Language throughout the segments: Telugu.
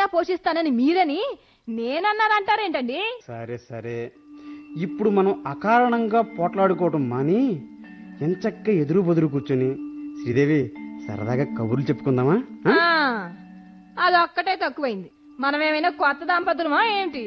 పోషిస్తానని మీరని నేనన్నానంటారేంటండి సరే సరే ఇప్పుడు మనం అకారణంగా పోట్లాడుకోవటం మాని ఎంచక్క ఎదురు బదురు కూర్చొని శ్రీదేవి సరదాగా కబుర్లు చెప్పుకుందామా ఆ? ఆ, అదొక్కటే తక్కువైంది మనమేమైనా కొత్త దంపతులమా ఏంటి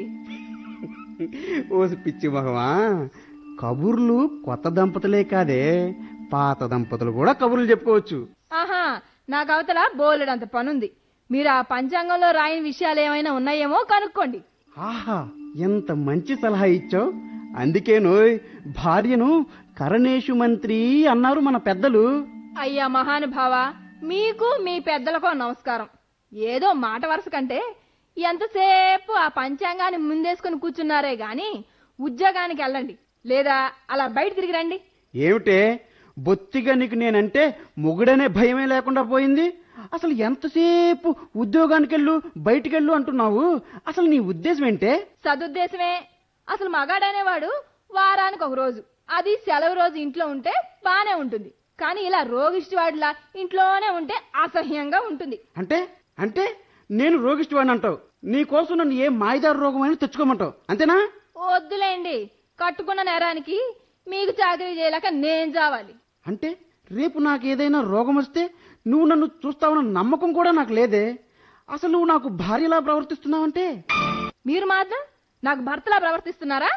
ఓసి పిచ్చి మగవా కబుర్లు కొత్త దంపతులే కాదే పాత దంపతులు కూడా కబుర్లు చెప్పుకోవచ్చు ఆహా నాకు అవతల బోలెడంత పనుంది మీరు ఆ పంచాంగంలో రాయని విషయాలు ఏమైనా ఉన్నాయేమో కనుక్కోండి ఆహా ఎంత మంచి సలహా ఇచ్చావు అందుకేనోయ్ భార్యను కరణేషు మంత్రి అన్నారు మన పెద్దలు అయ్యా మహానుభావ మీకు మీ పెద్దలకో నమస్కారం ఏదో మాట వరుస కంటే ఎంతసేపు ఆ పంచాంగాన్ని ముందేసుకుని కూర్చున్నారే గాని ఉద్యోగానికి వెళ్ళండి లేదా అలా బయట తిరిగి రండి ఏమిటే బొత్తిగా నీకు నేనంటే మొగుడనే భయమే లేకుండా పోయింది అసలు ఎంతసేపు ఉద్యోగానికెళ్ళు బయటికెళ్ళు అంటున్నావు అసలు నీ ఉద్దేశం ఏంటే సదుద్దేశమే అసలు మగాడనేవాడు వారానికి ఒక రోజు అది సెలవు రోజు ఇంట్లో ఉంటే బానే ఉంటుంది కానీ ఇలా రోగిష్టివాడిలా ఇంట్లోనే ఉంటే అసహ్యంగా ఉంటుంది అంటే అంటే నేను రోగిష్టివాడిని అంటావు నీ కోసం నన్ను ఏ మాయదారు రోగం అయినా తెచ్చుకోమంటావు అంతేనా వద్దులేండి కట్టుకున్న నేరానికి మీకు చాకరీ చేయలేక నేను చావాలి అంటే రేపు నాకు ఏదైనా రోగం వస్తే నువ్వు నన్ను చూస్తావన్న నమ్మకం కూడా నాకు లేదే అసలు నువ్వు నాకు భార్యలా ప్రవర్తిస్తున్నావంటే మీరు మాత్రం నాకు భర్తలా ప్రవర్తిస్తున్నారా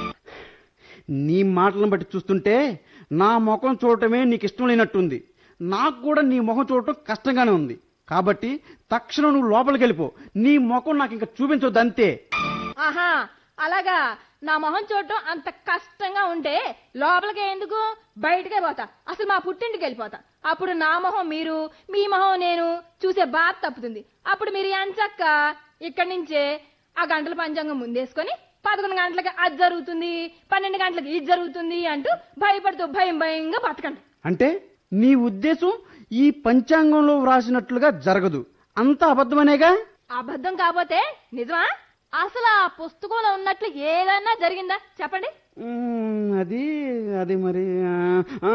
నీ మాటలను బట్టి చూస్తుంటే నా ముఖం చూడటమే నీకు ఇష్టం లేనట్టుంది నాకు కూడా నీ ముఖం చూడటం కష్టంగానే ఉంది కాబట్టి తక్షణం నువ్వు లోపలికి వెళ్ళిపో నీ ముఖం నాకు ఇంకా చూపించొద్దు అంతే ఆహా అలాగా నా మొహం చూడటం అంత కష్టంగా ఉంటే లోపలికి ఎందుకు బయటకే పోతా అసలు మా పుట్టింటికి వెళ్ళిపోతా అప్పుడు నా మొహం మీరు మీ మొహం నేను చూసే బాధ తప్పుతుంది అప్పుడు మీరు ఎంచక్క ఇక్కడి నుంచే ఆ గంటల పంచాంగం ముందేసుకొని పదకొండు గంటలకి అది జరుగుతుంది పన్నెండు గంటలకి ఇది జరుగుతుంది అంటూ భయపడుతూ భయం భయంగా బతకండి అంటే నీ ఉద్దేశం ఈ పంచాంగంలో వ్రాసినట్లుగా జరగదు అంత అబద్ధమనేగా అబద్ధం కాకపోతే నిజమా అసలు ఆ పుస్తకంలో ఉన్నట్లు ఏదైనా జరిగిందా చెప్పండి మ్మ్, అది అది మరి ఆ, ఆ,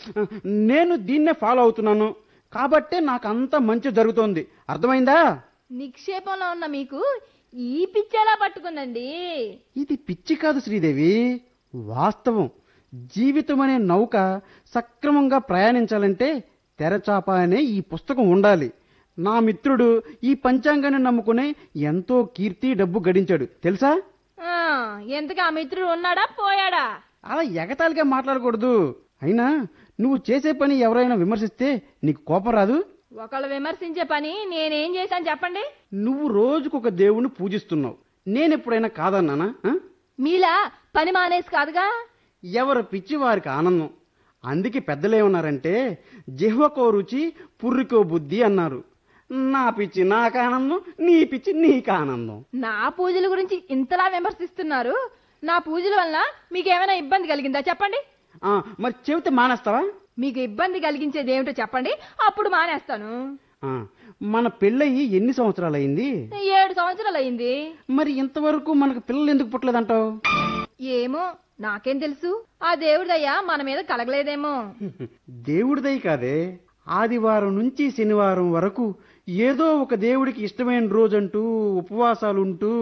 నేను దీన్నే ఫాలో అవుతున్నాను కాబట్టే నాకు అంత మంచి జరుగుతోంది అర్థమైందా నిక్షేపంలో ఉన్న మీకు ఈ పిచ్చేలా పట్టుకుందండి ఇది పిచ్చి కాదు శ్రీదేవి వాస్తవం జీవితం అనే నౌక సక్రమంగా ప్రయాణించాలంటే తెరచాప అనే ఈ పుస్తకం ఉండాలి నా మిత్రుడు ఈ పంచాంగాన్ని నమ్ముకుని ఎంతో కీర్తి డబ్బు గడించాడు తెలుసా ఆ, ఎంతగా ఆ మిత్రుడు ఉన్నాడా పోయాడా అలా ఎగతాళిగా మాట్లాడకూడదు అయినా నువ్వు చేసే పని ఎవరైనా విమర్శిస్తే నీకు కోపం రాదు ఒకళ్ళు విమర్శించే పని నేనేం చేశాను చెప్పండి నువ్వు రోజుకొక దేవుణ్ణి పూజిస్తున్నావు నేనెప్పుడైనా కాదన్నానా ఆ? మీలా పని మానేసి కాదుగా ఎవరి పిచ్చి వారికి ఆనందం అందుకే పెద్దలేమన్నారంటే జిహ్వకో రుచి పుర్రికో బుద్ధి అన్నారు నా పిచ్చి నాకు ఆనందం నీ పిచ్చి నీకు ఆనందం నా పూజల గురించి ఇంతలా విమర్శిస్తున్నారు నా పూజల వల్ల మీకేమైనా ఇబ్బంది కలిగిందా చెప్పండి ఆ, మరి చెబితే మానేస్తావా మీకు ఇబ్బంది కలిగించేది ఏమిటో చెప్పండి అప్పుడు మానేస్తాను ఆ, మన పెళ్ళయి ఎన్ని సంవత్సరాలయింది ఏడు సంవత్సరాలు అయింది మరి ఇంతవరకు మనకు పిల్లలు ఎందుకు పుట్టలేదంటావు ఏమో నాకేం తెలుసు ఆ దేవుడిదయ్యా మన మీద కలగలేదేమో దేవుడిదై కాదే ఆదివారం నుంచి శనివారం వరకు ఏదో ఒక దేవుడికి ఇష్టమైన రోజంటూ ఉపవాసాలుంటూ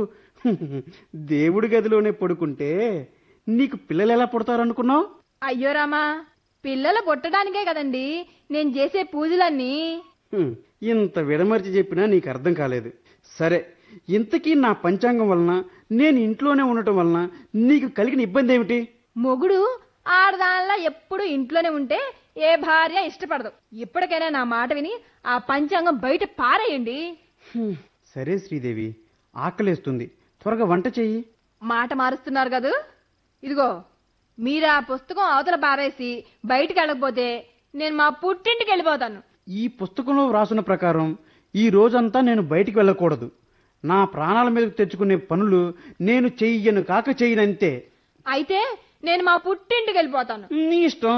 దేవుడి గదిలోనే పడుకుంటే నీకు పిల్లలు ఎలా పుడతారనుకున్నావు అయ్యో రామా పిల్లలు పుట్టడానికే కదండి నేను చేసే పూజలన్నీ హ్మ్, ఇంత విడమర్చి చెప్పినా నీకు అర్థం కాలేదు సరే ఇంతకీ నా పంచాంగం వలన నేను ఇంట్లోనే ఉండటం వలన నీకు కలిగిన ఇబ్బంది ఏమిటి మొగుడు ఆడదానిలా ఎప్పుడు ఇంట్లోనే ఉంటే ఏ భార్య ఇష్టపడదు ఇప్పటికైనా నా మాట విని ఆ పంచాంగం బయట పారేయండి హ్మ్, సరే శ్రీదేవి ఆకలేస్తుంది త్వరగా వంట చెయ్యి మాట మారుస్తున్నారు కదూ ఇదిగో మీరు ఆ పుస్తకం అవతల పారేసి బయటికి వెళ్ళకపోతే నేను మా పుట్టింటికి వెళ్ళిపోతాను ఈ పుస్తకంలో వ్రాసిన ప్రకారం ఈ రోజంతా నేను బయటికి వెళ్ళకూడదు నా ప్రాణాల మీదకు తెచ్చుకునే పనులు నేను చెయ్యను కాక చెయ్యనంతే అయితే నేను మా పుట్టింటికి వెళ్ళిపోతాను నీ ఇష్టం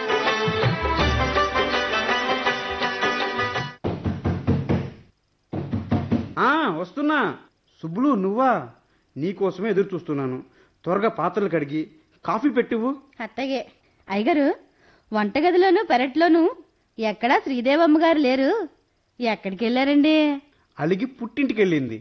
ఆ వస్తున్నా సుబ్బులు నువ్వా నీకోసమే ఎదురు చూస్తున్నాను త్వరగా పాత్రలు కడిగి కాఫీ పెట్టివు అత్తగే అయ్యగారు వంటగదిలోను పెరట్లోను ఎక్కడా శ్రీదేవమ్మ గారు లేరు ఎక్కడికి వెళ్ళారండి అలిగి పుట్టింటికి వెళ్ళింది